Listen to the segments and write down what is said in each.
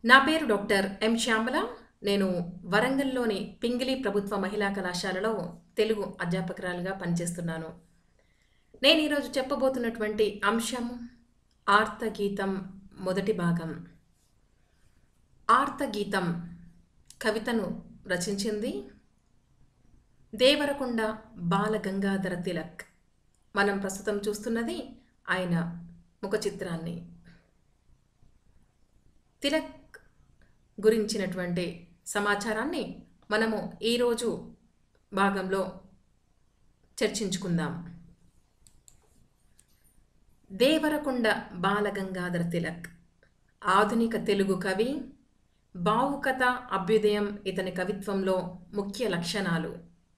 నా పేరు doctor M Shyamala నేను వరంగల్లోని పింగిలి ప్రభుత్వ మహిళా కళాశాలలో తెలుగు అధ్యాపకురాలుగా పనిచేస్తున్నాను నేను ఈరోజు చెప్పబోతున్నటువంటి అంశం ఆర్తగీతం మొదటి భాగం ఆర్తగీతం కవితను రచించింది దేవరకొండ బాలగంగాధర తిలక్ మనం ప్రస్తుతం చూస్తున్నది ఆయన ముఖ చిత్రాన్ని తిలక్ గురించినటువంటి సమాచారాన్ని మనము ఈరోజు భాగంలో చర్చించుకుందాం దేవరకొండ బాలగంగాధర తిలక్ ఆధునిక తెలుగు కవి భావుకత అభ్యుదయం ఇతని కవిత్వంలో ముఖ్య లక్షణాలు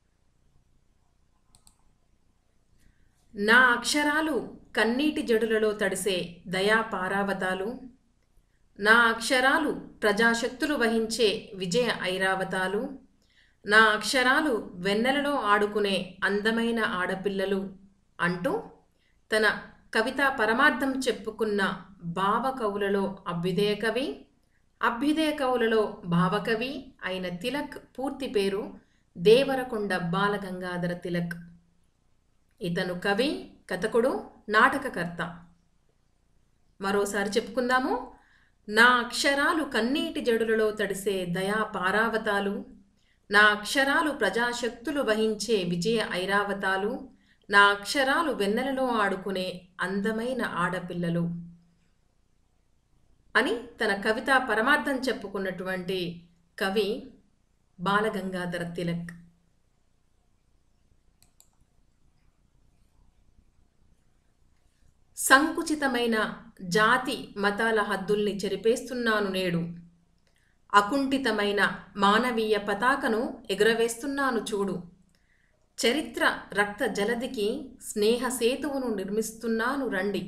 నా అక్షరాలు కన్నీటి జడులలో తడిసే దయా పారావతాలు నా అక్షరాలు ప్రజాశక్తులు వహించే విజయ ఐరావతాలు నా అక్షరాలు వెన్నెలలో ఆడుకునే అందమైన ఆడపిల్లలు అంటూ తన కవితా పరమార్థం చెప్పుకున్న భావకవులలో అభ్యుదయ కవి అభ్యుదయ కవులలో భావకవి అయిన తిలక్ పూర్తి పేరు దేవరకొండ బాలగంగాధర తిలక్ ఇతను కవి కథకుడు నాటకకర్త మరోసారి చెప్పుకుందాము నా అక్షరాలు కన్నీటి జడులలో తడిసే దయా పారావతాలు నా అక్షరాలు ప్రజాశక్తులు వహించే విజయ ఐరావతాలు నా అక్షరాలు వెన్నెలలో ఆడుకునే అందమైన ఆడపిల్లలు అని తన కవితా పరమార్థం చెప్పుకున్నటువంటి కవి బాలగంగాధర తిలక్ సంకుచితమైన జాతి మతాల హద్దుల్ని చెరిపేస్తున్నాను నేడు అకుంఠితమైన మానవీయ పతాకను ఎగురవేస్తున్నాను చూడు చరిత్ర రక్త జలదికి స్నేహ సేతువును నిర్మిస్తున్నాను రండి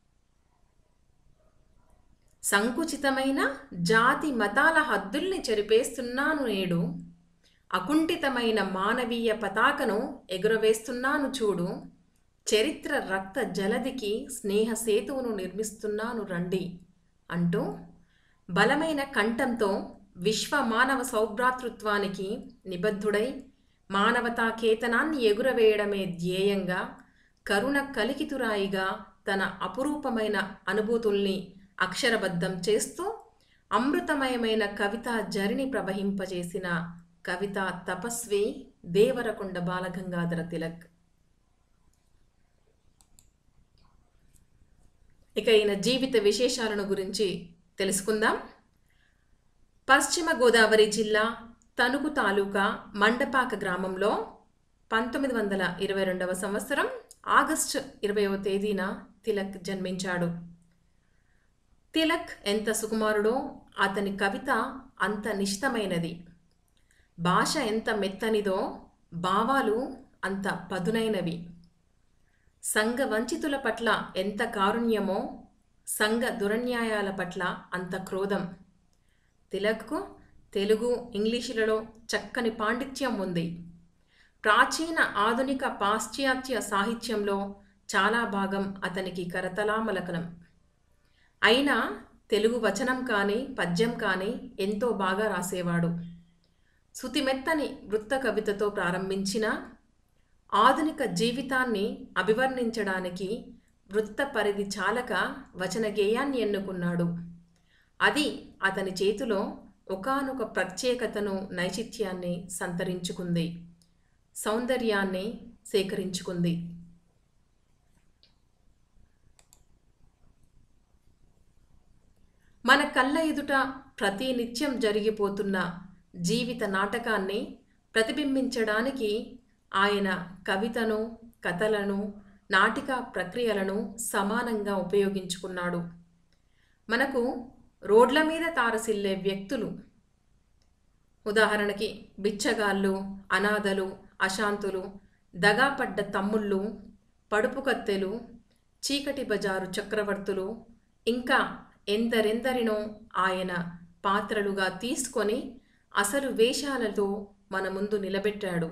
సంకుచితమైన జాతి మతాల హద్దుల్ని చెరిపేస్తున్నాను నేడు అకుంఠితమైన మానవీయ పతాకను ఎగురవేస్తున్నాను చూడు చరిత్ర రక్త జలదికి స్నేహ సేతువును నిర్మిస్తున్నాను రండి అంటూ బలమైన కంఠంతో విశ్వ మానవ సౌభ్రాతృత్వానికి నిబద్ధుడై మానవతా కేతనాన్ని ఎగురవేయడమే ధ్యేయంగా కరుణ కలికితురాయిగా తన అపురూపమైన అనుభూతుల్ని అక్షరబద్ధం చేస్తూ అమృతమయమైన కవితా జరిని ప్రవహింపజేసిన కవితా తపస్వి దేవరకొండ బాలగంగాధర తిలక్ ఇక ఈయన జీవిత విశేషాలను గురించి తెలుసుకుందాం పశ్చిమ గోదావరి జిల్లా తణుకు తాలూకా మండపాక గ్రామంలో పంతొమ్మిది వందల ఇరవై రెండవ సంవత్సరం ఆగస్టు ఇరవైవ తేదీన తిలక్ జన్మించాడు తిలక్ ఎంత సుకుమారుడో అతని కవిత అంత నిశితమైనది భాష ఎంత మెత్తనిదో భావాలు అంత పదునైనవి సంఘ వంచితుల పట్ల ఎంత కారుణ్యమో సంఘ దురన్యాయాల పట్ల అంత క్రోధం తిలక్కు తెలుగు ఇంగ్లీషులలో చక్కని పాండిత్యం ఉంది ప్రాచీన ఆధునిక పాశ్చాత్య సాహిత్యంలో చాలా భాగం అతనికి కరతలామలకనం అయినా తెలుగు వచనం కానీ పద్యం కానీ ఎంతో బాగా రాసేవాడు శృతిమెత్తని వృత్త కవితతో ప్రారంభించిన ఆధునిక జీవితాన్ని అభివర్ణించడానికి వృత్త పరిధి చాలక వచన గేయాన్ని ఎన్నుకున్నాడు అది అతని చేతిలో ఒకనొక ప్రత్యేకతను నైచిత్యాన్ని సంతరించుకుంది సౌందర్యాన్ని సేకరించుకుంది మన కళ్ళ ఎదుట ప్రతి నిత్యం జరిగిపోతున్న జీవిత నాటకాన్ని ప్రతిబింబించడానికి ఆయన కవితను కథలను నాటిక ప్రక్రియలను సమానంగా ఉపయోగించుకున్నాడు మనకు రోడ్ల మీద తారసిల్లే వ్యక్తులు ఉదాహరణకి బిచ్చగాళ్ళు అనాథలు అశాంతులు దగాపడ్డ తమ్ముళ్ళు పడుపు కత్తెలు చీకటి బజారు చక్రవర్తులు ఇంకా ఎందరెందరినో ఆయన పాత్రలుగా తీసుకొని అసలు వేషాలతో మన ముందు నిలబెట్టాడు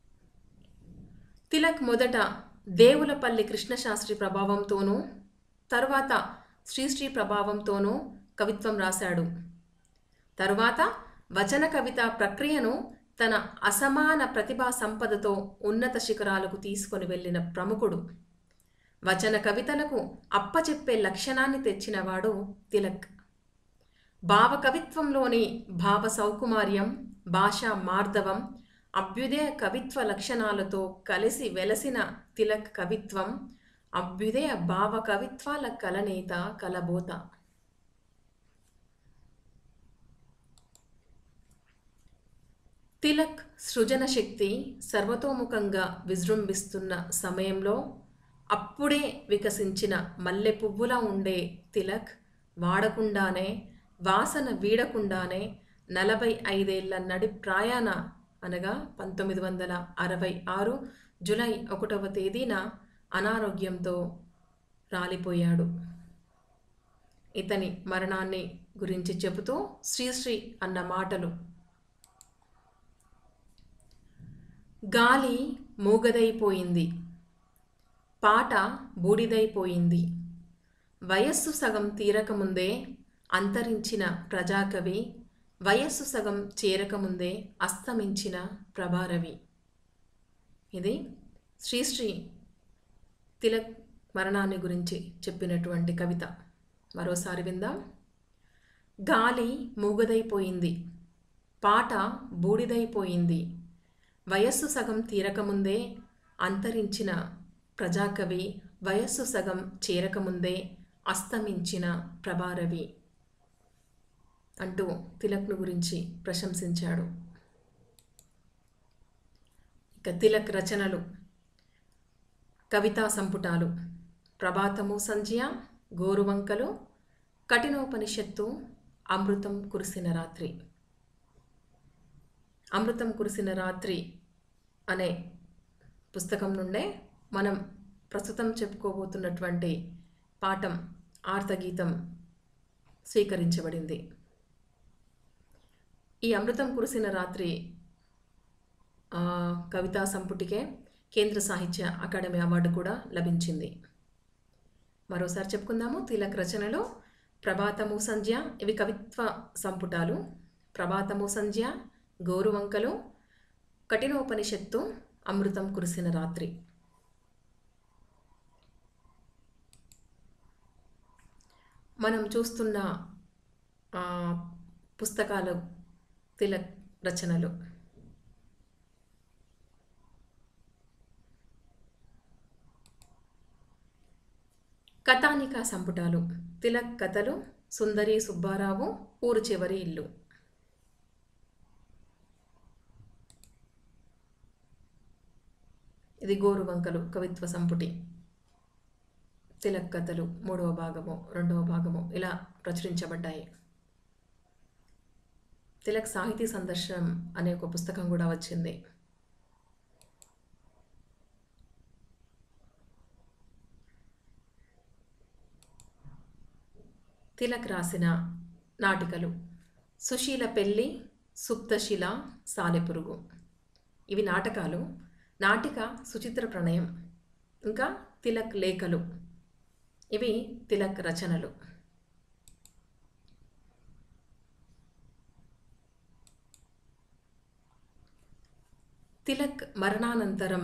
తిలక్ మొదట దేవులపల్లి కృష్ణశాస్త్రి ప్రభావంతోనూ తరువాత శ్రీశ్రీ ప్రభావంతోనూ కవిత్వం రాశాడు తరువాత వచన కవిత ప్రక్రియను తన అసమాన ప్రతిభా సంపదతో ఉన్నత శిఖరాలకు తీసుకొని వెళ్ళిన ప్రముఖుడు వచన కవితలకు అప్పచెప్పే లక్షణాన్ని తెచ్చినవాడు తిలక్ భావ కవిత్వంలోని భావ సౌకుమార్యం భాషా మార్ధవం అభ్యుదయ కవిత్వ లక్షణాలతో కలిసి వెలసిన తిలక్ కవిత్వం అభ్యుదయ భావ కవిత్వాల కలనేత కలబోత తిలక్ సృజన శక్తి సర్వతోముఖంగా విజృంభిస్తున్న సమయంలో అప్పుడే వికసించిన మల్లె పువ్వులా ఉండే తిలక్ వాడకుండానే వాసన వీడకుండానే నలభై ఐదేళ్ల నడి ప్రాయాణ అనగా పంతొమ్మిది వందల అరవై ఆరు జులై ఒకటవ తేదీన అనారోగ్యంతో రాలిపోయాడు ఇతని మరణాన్ని గురించి చెబుతూ శ్రీశ్రీ అన్న మాటలు గాలి మూగదైపోయింది పాట బూడిదైపోయింది వయస్సు సగం తీరకముందే అంతరించిన ప్రజాకవి వయస్సు సగం చేరకముందే అస్తమించిన ప్రభారవి ఇది శ్రీశ్రీ తిలక్ మరణాన్ని గురించి చెప్పినటువంటి కవిత మరోసారి విందాం గాలి మూగదైపోయింది పాట బూడిదైపోయింది వయస్సు సగం తీరకముందే అంతరించిన ప్రజాకవి వయస్సు సగం చేరకముందే అస్తమించిన ప్రభారవి అంటూ తిలక్ను గురించి ప్రశంసించాడు ఇక తిలక్ రచనలు కవితా సంపుటాలు ప్రభాతము సంధ్య గోరువంకలు కఠినోపనిషత్తు అమృతం కురిసిన రాత్రి అమృతం కురిసిన రాత్రి అనే పుస్తకం నుండే మనం ప్రస్తుతం చెప్పుకోబోతున్నటువంటి పాఠం ఆర్తగీతం స్వీకరించబడింది ఈ అమృతం కురిసిన రాత్రి ఆ, కవితా సంపుటికే కేంద్ర సాహిత్య అకాడమీ అవార్డు కూడా లభించింది మరోసారి చెప్పుకుందాము తిలక్ రచనలో ప్రభాతము సంధ్య ఇవి కవిత్వ సంపుటాలు ప్రభాతము సంధ్య గోరువంకలు కఠినోపనిషత్తు అమృతం కురిసిన రాత్రి మనం చూస్తున్న ఆ, పుస్తకాలు తిలక్ రచనలు కథానికా సంపుటాలు తిలక్ కథలు సుందరి సుబ్బారావు ఊరు చివరి ఇల్లు ఇది గోరువంకలు కవిత్వ సంపుటి తిలక్ కథలు మూడవ భాగము రెండవ భాగము ఇలా ప్రచురించబడ్డాయి తిలక్ సాహితీ సందర్శనం అనే ఒక పుస్తకం కూడా వచ్చింది తిలక్ రాసిన నాటికలు సుశీల పెళ్ళి సుప్తశిల సాలెపురుగు ఇవి నాటకాలు నాటిక సుచిత్ర ప్రణయం ఇంకా తిలక్ లేఖలు ఇవి తిలక్ రచనలు తిలక్ మరణానంతరం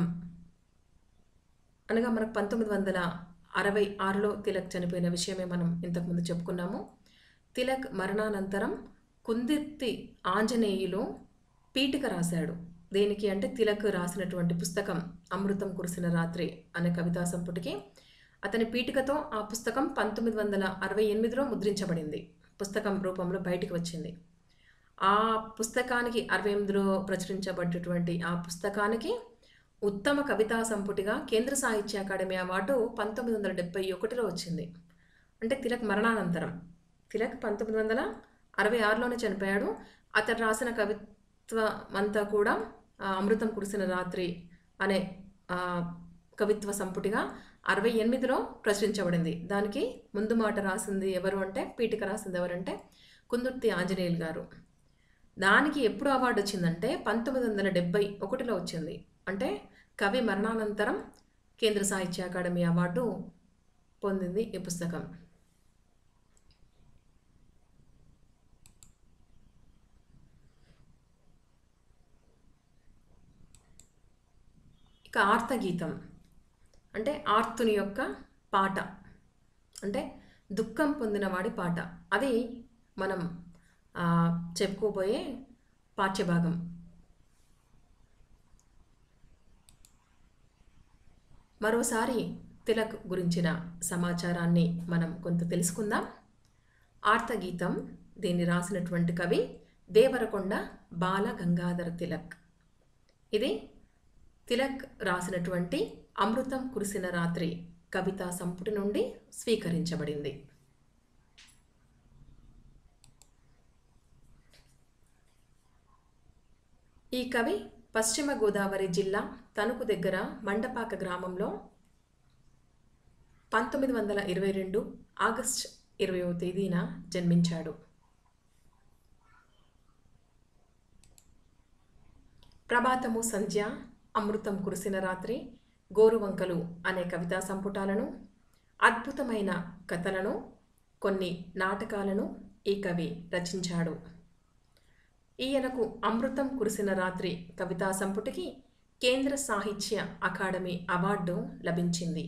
అనగా మనకు పంతొమ్మిది వందల అరవై ఆరులో తిలక్ చనిపోయిన విషయమే మనం ఇంతకుముందు చెప్పుకున్నాము తిలక్ మరణానంతరం కుందిర్తి ఆంజనేయులు పీఠిక రాశాడు దేనికి అంటే తిలక్ రాసినటువంటి పుస్తకం అమృతం కురిసిన రాత్రి అనే కవితా సంపుటికి అతని పీఠికతో ఆ పుస్తకం పంతొమ్మిది వందల అరవై ఎనిమిదిలో ముద్రించబడింది పుస్తకం రూపంలో బయటికి వచ్చింది ఆ పుస్తకానికి అరవై ఎనిమిదిలో ప్రచురించబడ్డటువంటి ఆ పుస్తకానికి ఉత్తమ కవితా సంపుటిగా కేంద్ర సాహిత్య అకాడమీ అవార్డు పంతొమ్మిది వందల డెబ్బై ఒకటిలో వచ్చింది అంటే తిలక్ మరణానంతరం తిలక్ పంతొమ్మిది వందల అరవై ఆరులోనే చనిపోయాడు అతను రాసిన కవిత్వం అంతా కూడా ఆ, అమృతం కురిసిన రాత్రి అనే ఆ, కవిత్వ సంపుటిగా అరవై ఎనిమిదిలో ప్రచురించబడింది దానికి ముందు మాట రాసింది ఎవరు అంటే పీఠిక రాసింది ఎవరంటే కుందుర్తి ఆంజనేయులు గారు దానికి ఎప్పుడు అవార్డు వచ్చిందంటే పంతొమ్మిది వందల డెబ్బై ఒకటిలో వచ్చింది అంటే కవి మరణానంతరం కేంద్ర సాహిత్య అకాడమీ అవార్డు పొందింది ఈ పుస్తకం ఇక ఆర్తగీతం అంటే ఆర్తుని యొక్క పాట అంటే దుఃఖం పొందినవాడి పాట అది మనం ఆ, చెప్పుకోబోయే పాఠ్యభాగం మరోసారి తిలక్ గురించిన సమాచారాన్ని మనం కొంత తెలుసుకుందాం ఆర్తగీతం దీన్ని రాసినటువంటి కవి దేవరకొండ బాల గంగాధర తిలక్ ఇది తిలక్ రాసినటువంటి అమృతం కురిసిన రాత్రి కవితా సంపుటి నుండి స్వీకరించబడింది ఈ కవి పశ్చిమ గోదావరి జిల్లా తణుకు దగ్గర మండపాక గ్రామంలో పంతొమ్మిది వందల ఇరవై రెండు ఆగస్ట్ ఇరవయో తేదీన జన్మించాడు ప్రభాతము సంధ్య అమృతం కురిసిన రాత్రి గోరువంకలు అనే కవితా సంపుటాలను అద్భుతమైన కథలను కొన్ని నాటకాలను ఈ కవి రచించాడు ఈయనకు అమృతం కురిసిన రాత్రి కవితా సంపుటికి కేంద్ర సాహిత్య అకాడమీ అవార్డు లభించింది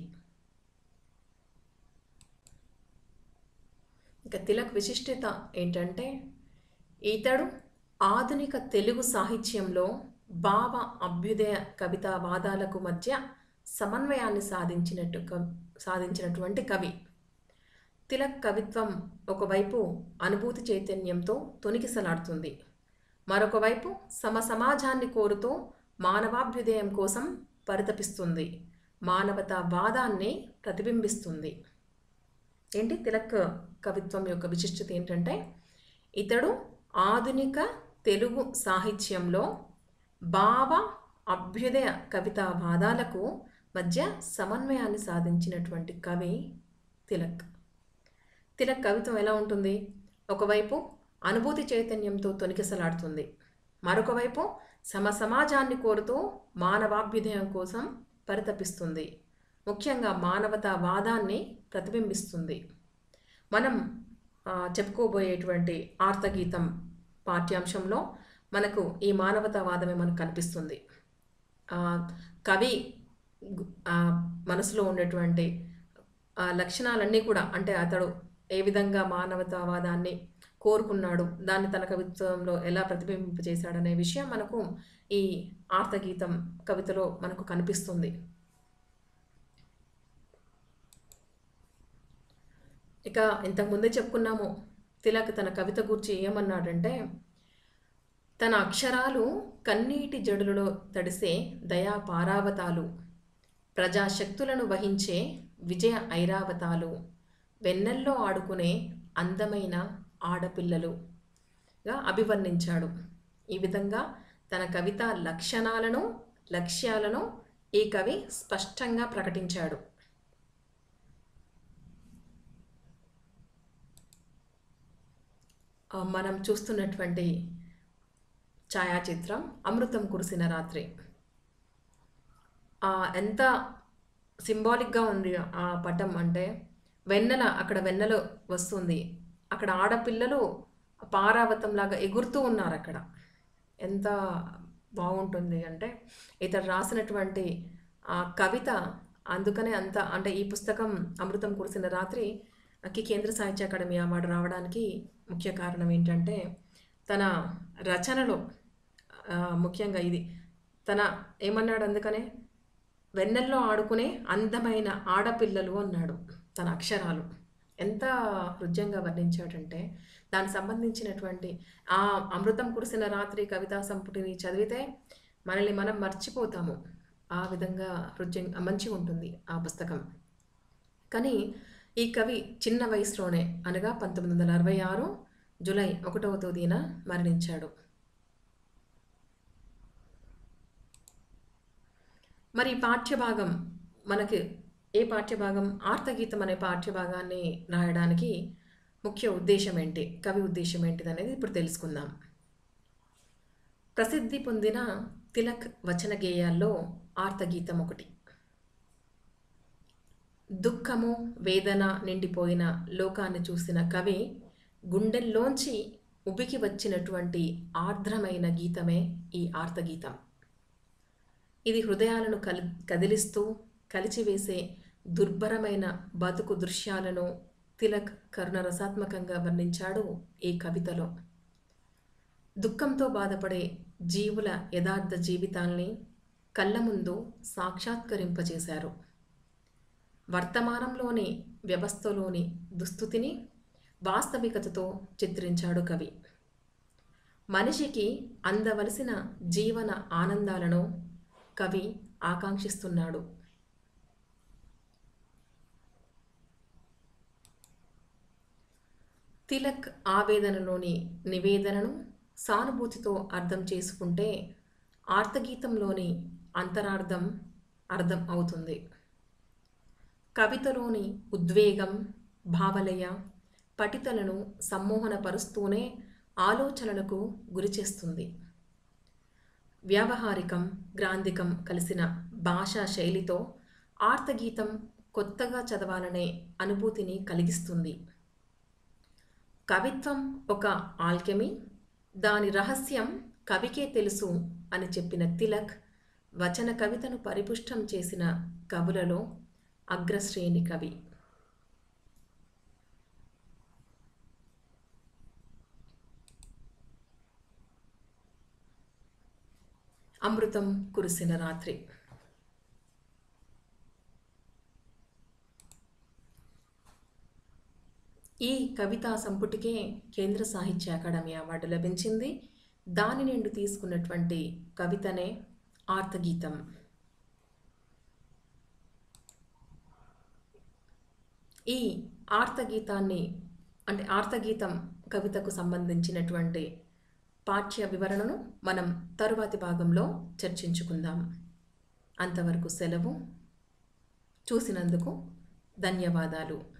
ఇక తిలక్ విశిష్టత ఏంటంటే ఇతడు ఆధునిక తెలుగు సాహిత్యంలో భావ అభ్యుదయ కవితా వాదాలకు మధ్య సమన్వయాన్ని సాధించినట్టు క- సాధించినటువంటి కవి తిలక్ కవిత్వం ఒకవైపు అనుభూతి చైతన్యంతో తొనికిసలాడుతుంది మరొక వైపు సమ సమాజాన్ని కోరుతూ మానవాభ్యుదయం కోసం పరితపిస్తుంది మానవతా వాదాన్ని ప్రతిబింబిస్తుంది ఏంటి తిలక్ కవిత్వం యొక్క విశిష్టత ఏంటంటే ఇతడు ఆధునిక తెలుగు సాహిత్యంలో భావ అభ్యుదయ కవితా వాదాలకు మధ్య సమన్వయాన్ని సాధించినటువంటి కవి తిలక్ తిలక్ కవిత్వం ఎలా ఉంటుంది ఒకవైపు అనుభూతి చైతన్యంతో తొనికిసలాడుతుంది మరొక వైపు సమ సమాజాన్ని కోరుతూ మానవాభ్యుదయం కోసం పరితపిస్తుంది ముఖ్యంగా మానవతా వాదాన్ని ప్రతిబింబిస్తుంది మనం ఆ, చెప్పుకోబోయేటువంటి ఆర్తగీతం పాఠ్యాంశంలో మనకు ఈ మానవతావాదమే మనకు కనిపిస్తుంది ఆ, కవి గు- ఆ, మనసులో ఉండేటువంటి ఆ లక్షణాలన్నీ కూడా అంటే అతడు ఏ విధంగా మానవతావాదాన్ని కోరుకున్నాడు దాన్ని తన కవిత్వంలో ఎలా ప్రతిబింబింపజేశాడనే విషయం మనకు ఈ ఆర్తగీతం కవితలో మనకు కనిపిస్తుంది ఇక ఇంతకుముందే చెప్పుకున్నాము తిలక్ తన కవిత గురించి ఏమన్నాడంటే తన అక్షరాలు కన్నీటి జడులలో తడిసే దయా పారావతాలు ప్రజాశక్తులను వహించే విజయ ఐరావతాలు వెన్నెల్లో ఆడుకునే అందమైన ఆడపిల్లలుగా అభివర్ణించాడు ఈ విధంగా తన కవిత లక్షణాలను లక్ష్యాలను ఈ కవి స్పష్టంగా ప్రకటించాడు ఆ, మనం చూస్తున్నటువంటి ఛాయాచిత్రం అమృతం కురిసిన రాత్రి ఆ, ఎంత సింబాలిక్గా ఉంది ఆ పటం అంటే వెన్నెల అక్కడ వెన్నెల వస్తుంది అక్కడ ఆడపిల్లలు పారావతంలాగా ఎగురుతూ ఉన్నారు అక్కడ ఎంత బాగుంటుంది అంటే ఇతడు రాసినటువంటి ఆ కవిత అందుకనే అంత అంటే ఈ పుస్తకం అమృతం కురిసిన రాత్రి కి కేంద్ర సాహిత్య అకాడమీ అవార్డు రావడానికి ముఖ్య కారణం ఏంటంటే తన రచనలో ఆ, ముఖ్యంగా ఇది తన ఏమన్నాడు అందుకనే వెన్నెల్లో ఆడుకునే అందమైన ఆడపిల్లలు అన్నాడు తన అక్షరాలు ఎంత హృదయంగా వర్ణించాడంటే దానికి సంబంధించినటువంటి ఆ అమృతం కురిసిన రాత్రి కవితా సంపుటిని చదివితే మనల్ని మనం మర్చిపోతాము ఆ విధంగా హృదయం మంచిగా ఉంటుంది ఆ పుస్తకం కానీ ఈ కవి చిన్న వయసులోనే అనగా పంతొమ్మిది వందల అరవై ఆరు జూలై ఒకటవ తేదీన మరణించాడు మరి ఈ పాఠ్యభాగం మనకి ఏ పాఠ్యభాగం ఆర్తగీతం అనే పాఠ్యభాగాన్ని రాయడానికి ముఖ్య ఉద్దేశం ఏంటి కవి ఉద్దేశం ఏంటిది అనేది ఇప్పుడు తెలుసుకుందాం ప్రసిద్ధి పొందిన తిలక్ వచన గేయాల్లో ఆర్తగీతం ఒకటి దుఃఖము వేదన నిండిపోయిన లోకాన్ని చూసిన కవి గుండెల్లోంచి ఉబికి వచ్చినటువంటి ఆర్ద్రమైన గీతమే ఈ ఆర్తగీతం ఇది హృదయాలను కలి కదిలిస్తూ కలిచివేసే దుర్భరమైన బతుకు దృశ్యాలను తిలక్ కరుణరసాత్మకంగా వర్ణించాడు ఈ కవితలో దుఃఖంతో బాధపడే జీవుల యథార్థ జీవితాల్ని కళ్ళ ముందు సాక్షాత్కరింపజేశారు వర్తమానంలోని వ్యవస్థలోని దుస్థితిని వాస్తవికతతో చిత్రించాడు కవి మనిషికి అందవలసిన జీవన ఆనందాలను కవి ఆకాంక్షిస్తున్నాడు తిలక్ ఆవేదనలోని నివేదనను సానుభూతితో అర్థం చేసుకుంటే ఆర్తగీతంలోని అంతరార్థం అర్థం అవుతుంది కవితలోని ఉద్వేగం భావలయ పఠితలను సమ్మోహనపరుస్తూనే ఆలోచనలకు గురిచేస్తుంది వ్యావహారికం గ్రాంధికం కలిసిన భాషా శైలితో ఆర్తగీతం కొత్తగా చదవాలనే అనుభూతిని కలిగిస్తుంది కవిత్వం ఒక ఆల్కెమీ దాని రహస్యం కవికే తెలుసు అని చెప్పిన తిలక్ వచన కవితను పరిపుష్టం చేసిన కవులలో అగ్రశ్రేణి కవి అమృతం కురిసిన రాత్రి ఈ కవితా సంపుటికే కేంద్ర సాహిత్య అకాడమీ అవార్డు లభించింది దాని నుండి తీసుకున్నటువంటి కవితనే ఆర్తగీతం ఈ ఆర్తగీతాన్ని అంటే ఆర్తగీతం కవితకు సంబంధించినటువంటి పాఠ్య వివరణను మనం తరువాతి భాగంలో చర్చించుకుందాం అంతవరకు సెలవు చూసినందుకు ధన్యవాదాలు